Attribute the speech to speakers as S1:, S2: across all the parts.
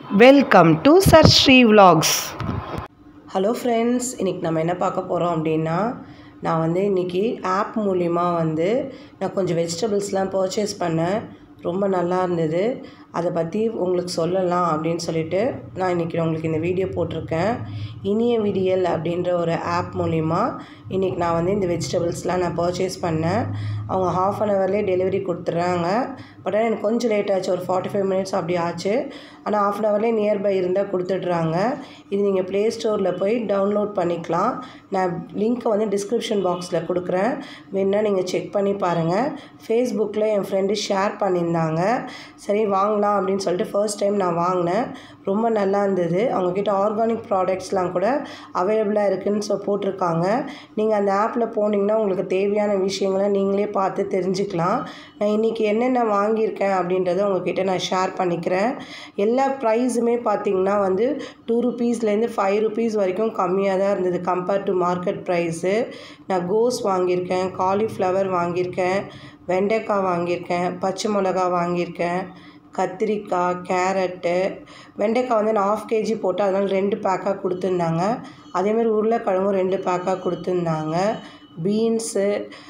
S1: welcome to sir Sri vlogs
S2: hello friends இன்றைக்கி நம்ம என்ன பார்க்க போகிறோம் அப்படின்னா நான் வந்து இன்றைக்கி ஆப் மூலிமா வந்து நான் கொஞ்சம் வெஜிடபிள்ஸ்லாம் பர்ச்சேஸ் பண்ணேன் ரொம்ப நல்லா இருந்தது அதை பற்றி உங்களுக்கு சொல்லலாம் அப்படின்னு சொல்லிட்டு நான் இன்றைக்கி உங்களுக்கு இந்த வீடியோ போட்டிருக்கேன் இனிய விடியல் அப்படின்ற ஒரு ஆப் மூலிமா இன்றைக்கி நான் வந்து இந்த வெஜிடபிள்ஸ்லாம் நான் பர்ச்சேஸ் பண்ணேன் அவங்க ஹாஃப் அன் ஹவர்லேயே டெலிவரி கொடுத்துட்றாங்க பட் ஆனால் எனக்கு கொஞ்சம் லேட் ஆச்சு ஒரு ஃபார்ட்டி ஃபைவ் மினிட்ஸ் அப்படி ஆச்சு ஆனால் ஹாஃப் அன் ஹவர்லேயே நியர்பை இருந்தால் கொடுத்துட்றாங்க இது நீங்கள் ப்ளே ஸ்டோரில் போய் டவுன்லோட் பண்ணிக்கலாம் நான் லிங்க்கை வந்து டிஸ்கிரிப்ஷன் பாக்ஸில் கொடுக்குறேன் வேணா நீங்கள் செக் பண்ணி பாருங்கள் ஃபேஸ்புக்கில் என் ஃப்ரெண்டு ஷேர் பண்ணியிருந்தாங்க சரி வாங்கலாம் அப்படின்னு சொல்லிட்டு ஃபர்ஸ்ட் டைம் நான் வாங்கினேன் ரொம்ப நல்லா இருந்தது அவங்கக்கிட்ட ஆர்கானிக் ப்ராடக்ட்ஸ்லாம் கூட அவைலபிளாக இருக்குதுன்னு சொ போட்டிருக்காங்க நீங்கள் அந்த ஆப்பில் போனீங்கன்னா உங்களுக்கு தேவையான விஷயங்களை நீங்களே பார்த்து தெரிஞ்சுக்கலாம் நான் இன்றைக்கி என்னென்ன வாங்கியிருக்கேன் அப்படின்றத உங்ககிட்ட நான் ஷேர் பண்ணிக்கிறேன் எல்லா ப்ரைஸுமே பார்த்திங்கன்னா வந்து டூ ருபீஸ்லேருந்து ஃபைவ் ருபீஸ் வரைக்கும் கம்மியாக தான் இருந்தது கம்பேர்ட் டு மார்க்கெட் ப்ரைஸு நான் கோஸ் வாங்கியிருக்கேன் காலிஃப்ளவர் வாங்கியிருக்கேன் வெண்டைக்காய் வாங்கியிருக்கேன் பச்சை மிளகா வாங்கியிருக்கேன் கத்திரிக்காய் கேரட்டு வெண்டைக்காய் வந்து நான் ஆஃப் கேஜி போட்டு அதனால் ரெண்டு பேக்காக கொடுத்துருந்தாங்க அதேமாதிரி உருளைக்கிழங்கும் ரெண்டு பேக்காக கொடுத்துருந்தாங்க பீன்ஸு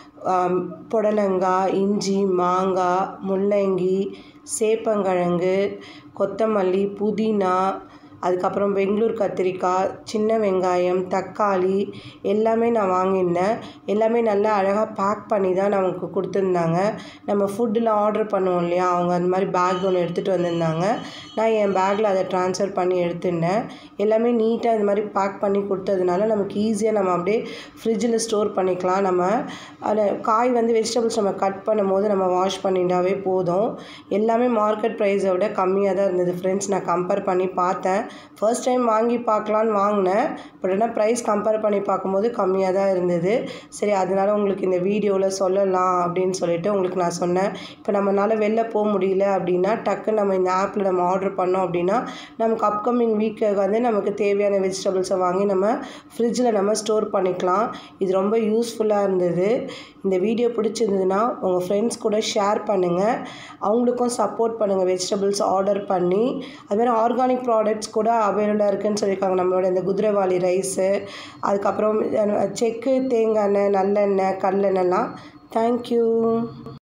S2: புடலங்காய் இஞ்சி மாங்காய் முள்ளங்கி சேப்பங்கிழங்கு கொத்தமல்லி புதினா அதுக்கப்புறம் பெங்களூர் கத்திரிக்காய் சின்ன வெங்காயம் தக்காளி எல்லாமே நான் வாங்கியிருந்தேன் எல்லாமே நல்லா அழகாக பேக் பண்ணி தான் நமக்கு கொடுத்துருந்தாங்க நம்ம ஃபுட்டில் ஆர்டர் பண்ணுவோம் இல்லையா அவங்க அந்த மாதிரி பேக் ஒன்று எடுத்துகிட்டு வந்திருந்தாங்க நான் என் பேக்கில் அதை ட்ரான்ஸ்ஃபர் பண்ணி எடுத்துருந்தேன் எல்லாமே நீட்டாக இது மாதிரி பேக் பண்ணி கொடுத்ததுனால நமக்கு ஈஸியாக நம்ம அப்படியே ஃப்ரிட்ஜில் ஸ்டோர் பண்ணிக்கலாம் நம்ம அதில் காய் வந்து வெஜிடபிள்ஸ் நம்ம கட் பண்ணும் போது நம்ம வாஷ் பண்ணிட்டாவே போதும் எல்லாமே மார்க்கெட் ப்ரைஸை விட கம்மியாக தான் இருந்தது ஃப்ரெண்ட்ஸ் நான் கம்பேர் பண்ணி பார்த்தேன் ஃபர்ஸ்ட் டைம் வாங்கி பார்க்கலான்னு வாங்கினேன் பட் ஆனால் ப்ரைஸ் கம்பேர் பண்ணி பார்க்கும்போது கம்மியாக தான் இருந்தது சரி அதனால் உங்களுக்கு இந்த வீடியோவில் சொல்லலாம் அப்படின்னு சொல்லிட்டு உங்களுக்கு நான் சொன்னேன் இப்போ நம்மளால் வெளில போக முடியல அப்படின்னா டக்குன்னு நம்ம இந்த ஆப்பில் நம்ம ஆர்டர் பண்ணோம் அப்படின்னா நமக்கு அப்கமிங் வீக்கு வந்து நமக்கு தேவையான வெஜிடபிள்ஸை வாங்கி நம்ம ஃப்ரிட்ஜில் நம்ம ஸ்டோர் பண்ணிக்கலாம் இது ரொம்ப யூஸ்ஃபுல்லாக இருந்தது இந்த வீடியோ பிடிச்சிருந்ததுன்னா உங்கள் ஃப்ரெண்ட்ஸ் கூட ஷேர் பண்ணுங்கள் அவங்களுக்கும் சப்போர்ட் பண்ணுங்கள் வெஜிடபிள்ஸ் ஆர்டர் பண்ணி அதுமாதிரி ஆர்கானிக் ப்ராடக்ட்ஸ் கூட அவைலபிளாக இருக்குதுன்னு சொல்லியிருக்காங்க நம்மளோட இந்த குதிரைவாளி ரைஸு அதுக்கப்புறம் செக்கு தேங்காய் எண்ணெய் நல்லெண்ணெய் கடலெண்ணெய்லாம் தேங்க்யூ